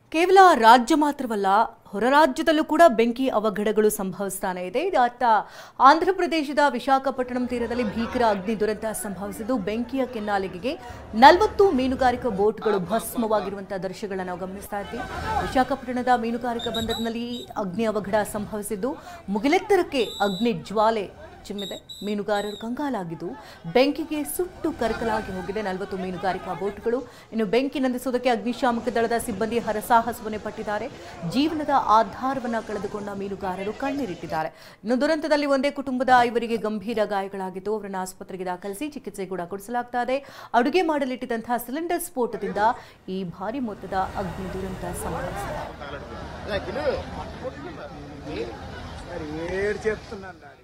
ಕೇವಲ ರಾಜ್ಯ ಮಾತ್ರವಲ್ಲ ಹೊರ ರಾಜ್ಯದಲ್ಲೂ ಕೂಡ ಬೆಂಕಿ ಅವಘಡಗಳು ಸಂಭವಿಸ್ತಾನೆ ಇದೆ ಇದಾತ ಆಂಧ್ರ ಪ್ರದೇಶದ ವಿಶಾಖಪಟ್ಟಣಂ ತೀರದಲ್ಲಿ ಭೀಕರ ಅಗ್ನಿ ದುರಂತ ಸಂಭವಿಸಿದ್ದು ಬೆಂಕಿಯ ಕೆನ್ನಾಲಿಗೆಗೆ ನಲವತ್ತು ಮೀನುಗಾರಿಕಾ ಬೋಟ್ಗಳು ಭಸ್ಮವಾಗಿರುವಂತಹ ದೃಶ್ಯಗಳನ್ನು ನಾವು ಗಮನಿಸ್ತಾ ಇದ್ವಿ ವಿಶಾಖಪಟ್ಟಣದ ಮೀನುಗಾರಿಕಾ ಬಂದರಿನಲ್ಲಿ ಅಗ್ನಿ ಅವಘಡ ಸಂಭವಿಸಿದ್ದು ಮುಗಿಲೆತ್ತರಕ್ಕೆ ಅಗ್ನಿ ಜ್ವಾಲೆ ಚಿಮ್ಮಿದೆ ಮೀನುಗಾರರು ಕಂಗಾಲಾಗಿದ್ದು ಬೆಂಕಿಗೆ ಸುಟ್ಟು ಕರಕಲಾಗಿ ಹೋಗಿದೆ ನಲವತ್ತು ಮೀನುಗಾರಿಕಾ ಬೋಟ್ಗಳು ಇನ್ನು ಬೆಂಕಿ ನಂದಿಸುವುದಕ್ಕೆ ಅಗ್ನಿಶಾಮಕ ದಳದ ಸಿಬ್ಬಂದಿ ಹರಸಾಹಸವನ್ನೇ ಪಟ್ಟಿದ್ದಾರೆ ಜೀವನದ ಆಧಾರವನ್ನ ಕಳೆದುಕೊಂಡ ಮೀನುಗಾರರು ಕಣ್ಣೀರಿಟ್ಟಿದ್ದಾರೆ ಇನ್ನು ದುರಂತದಲ್ಲಿ ಒಂದೇ ಕುಟುಂಬದ ಐವರಿಗೆ ಗಂಭೀರ ಗಾಯಗಳಾಗಿದ್ದು ಅವರನ್ನು ಆಸ್ಪತ್ರೆಗೆ ದಾಖಲಿಸಿ ಚಿಕಿತ್ಸೆ ಕೂಡ ಕೊಡಿಸಲಾಗ್ತಾ ಇದೆ ಅಡುಗೆ ಮಾಡಲಿಟ್ಟಿದ್ದಂತಹ ಸಿಲಿಂಡರ್ ಸ್ಫೋಟದಿಂದ ಈ ಭಾರಿ ಮೊತ್ತದ ಅಗ್ನಿ ದುರಂತ ಸಂಭವಿಸಿದೆ మరి ఏడు చెప్తున్నాను